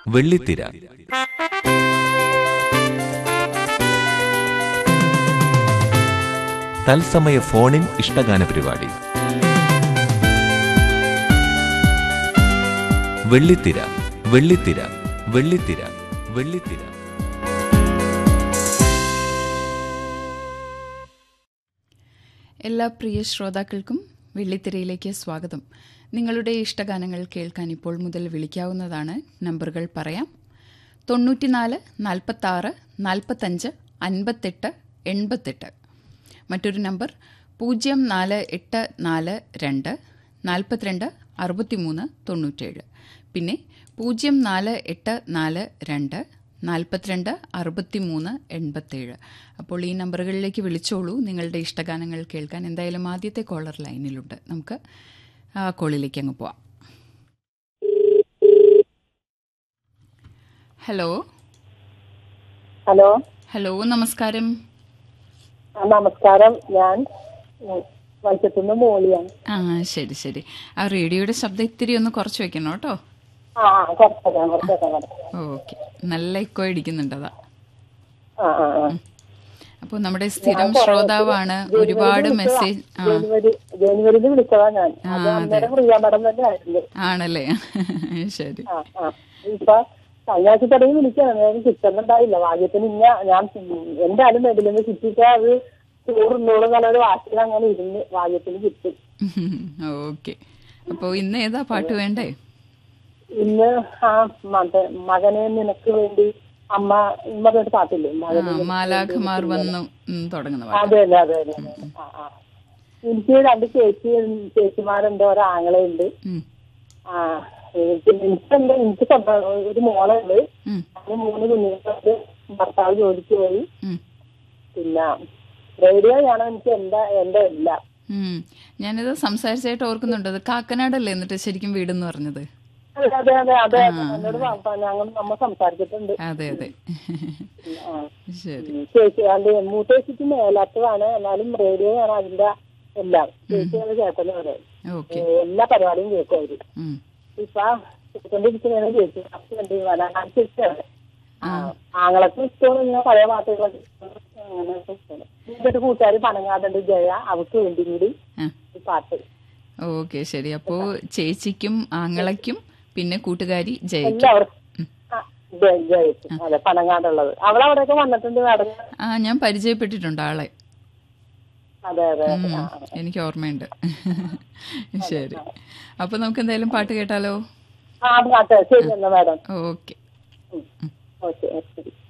വെള്ളിത്തിര തത്സമയ ഫോണിൻ ഇഷ്ടഗാന പരിപാടി വെള്ളിത്തിര വെള്ളിത്തിര വെള്ളിത്തിര വെള്ളിത്തിര എല്ലാ പ്രിയ ശ്രോതാക്കൾക്കും വെള്ളിത്തിരയിലേക്ക് സ്വാഗതം നിങ്ങളുടെ ഇഷ്ടഗാനങ്ങൾ കേൾക്കാൻ ഇപ്പോൾ മുതൽ വിളിക്കാവുന്നതാണ് നമ്പറുകൾ പറയാം തൊണ്ണൂറ്റിനാല് നാൽപ്പത്താറ് നാൽപ്പത്തഞ്ച് അൻപത്തെട്ട് എൺപത്തെട്ട് മറ്റൊരു നമ്പർ പൂജ്യം നാല് എട്ട് നാല് രണ്ട് നാൽപ്പത്തിരണ്ട് അറുപത്തിമൂന്ന് തൊണ്ണൂറ്റേഴ് പിന്നെ പൂജ്യം നാല് എട്ട് നാല് രണ്ട് നാൽപ്പത്തിരണ്ട് അറുപത്തിമൂന്ന് എൺപത്തേഴ് അപ്പോൾ ഈ നമ്പറുകളിലേക്ക് വിളിച്ചോളൂ നിങ്ങളുടെ ഇഷ്ടഗാനങ്ങൾ കേൾക്കാൻ എന്തായാലും ആദ്യത്തെ കോളർ ലൈനിലുണ്ട് നമുക്ക് ആ കോളിലേക്ക് അങ്ങ് പോവാം ഹലോ ഹലോ ഹലോ നമസ്കാരം ആ, നമസ്കാരം ഞാൻ ഉം, വൈക്കത്തുനിന്ന് മോളിയാണ് ആ ശരി ശരി ആ റേഡിയോയുടെ ശബ്ദം ഇത്തിരി ഒന്ന് കുറച്ച് വെക്കണം കേട്ടോ ആ ആ കുറച്ചേക്കാം കുറച്ചേക്കാം കുറച്ചേക്കാം. ഓക്കെ നല്ല ഇക്കോ അടിക്കുന്നുണ്ട് അതാ ആ ആ ആ അപ്പോൾ നമ്മുടെ സ്ഥിരം ശ്രോതാവാണ് ഒരുപാട് മെസ്സേജ് ആ ജനുവരി ജനുവരിയിൽ വിളിച്ചതാ ഞാൻ അത് അന്നേരം പ്രിയ മടം തന്നെ ആയിരുന്നു ആണല്ലേ ശരി ആ ആ ഇപ്പൊ കഴിഞ്ഞ ആഴ്ച തുടങ്ങി വിളിക്കാണ് ഞാൻ കിട്ടുന്നുണ്ടായില്ല ഭാഗ്യത്തിന് ഇന്ന ഞാൻ എന്തായാലും മേടില്ലെന്ന് കിട്ടിയിട്ട് അത് ചോറുന്നോളും നല്ലൊരു വാക്കിൽ അങ്ങനെ ഇരുന്ന് ഭാഗ്യത്തിന് കിട്ടി ഓക്കെ അപ്പോൾ ഇന്ന് ഏതാ പാട്ട് വേണ്ടേ ഇന്ന് ആ മറ്റേ മകനെ നിനക്ക് വേണ്ടി അമ്മ മകനൊരു പാട്ടില്ലേ ആ, മകനെ മാലാഖമാർ വന്നു ഉം, തുടങ്ങുന്ന പാട്ട് അതെ അതെ അതെ അതെ അതെ. ആ, ആ. എനിക്ക് രണ്ട് ചേച്ചി ചേച്ചിമാരുണ്ട് ഒരാങ്ങളയുണ്ട് ഉം, ആ എനിക്ക് എനിക്കുണ്ട് എനിക്ക് സ്വന്തം ഒരു മോളുണ്ട് ഉം, അതിന് മൂന്ന് കുഞ്ഞുങ്ങളുണ്ട് ഭർത്താവ് ജോലിക്ക് പോയി ഉം, പിന്നെ റേഡിയോ ആണ് എനിക്ക് എന്റെ എന്റെ എല്ലാം ഉം. ഞാനിത് സംസാരിച്ചായിട്ട് ഓർക്കുന്നുണ്ട് അത് കാക്കനാടല്ലേ എന്നിട്ട് ശരിക്കും വീടെന്ന് പറഞ്ഞത് അതെ അതെ അതെ അതെ എന്നോട് പ- ഞങ്ങൾ നമ്മ സംസാരിച്ചിട്ടുണ്ട് അതെ അതെ ആ. ശരി ഉം. ചേച്ചി അത് മൂത്ത ചേച്ചിക്ക് മേലാത്തതാണ് എന്നാലും റേഡിയോ ആണ് അതിന്റെ എല്ലാം ചേച്ചിയാണ് ചേട്ടനും അതെ ഓക്കെ എല്ലാ പരിപാടിയും കേൾക്കും അവര് ഉം. ഇപ്പൊ കേട്ടോണ്ടിരിക്കുന്നതാണ് ചേച്ചി അപ്പുണ്ട് വരാൻ ചേച്ചിയാണ് ആങ്ങളൊക്കെ ഇഷ്ടമാണ് ഇങ്ങനെ പഴയ പാട്ടുകളൊക്കെ ഇഷ്ടമാണ്. അങ്ങനെയൊക്കെ ഇഷ്ടമാണ് എന്റെ ഒരു കൂട്ടുകാരി പനങ്ങാടുണ്ട് ജയ അവർക്ക് വേണ്ടി കൂടി ആ ഈ പാട്ട് ഓക്കെ ശരി അപ്പോൾ ചേച്ചിക്കും ആങ്ങളയ്ക്കും പിന്നെ കൂട്ടുകാരി ജയയ്ക്കും എല്ലാവർക്കും ആ, ജയ- ജയയ്ക്ക് അതെ പനങ്ങാടുള്ളത് അവളവിടെയൊക്കെ വന്നിട്ടുണ്ട് നടന്ന് ആ ഞാൻ പരിചയപ്പെട്ടിട്ടുണ്ട് ആളെ അതെ അതെ ഉം, എനിക്ക് ഓർമ്മയുണ്ട് ശരി അപ്പൊ നമുക്ക് എന്തായാലും പാട്ട് കേട്ടാലോ ആ പാട്ട് ശരി എന്നാ മാഡം ഓക്കെ ഓക്കെ ശരി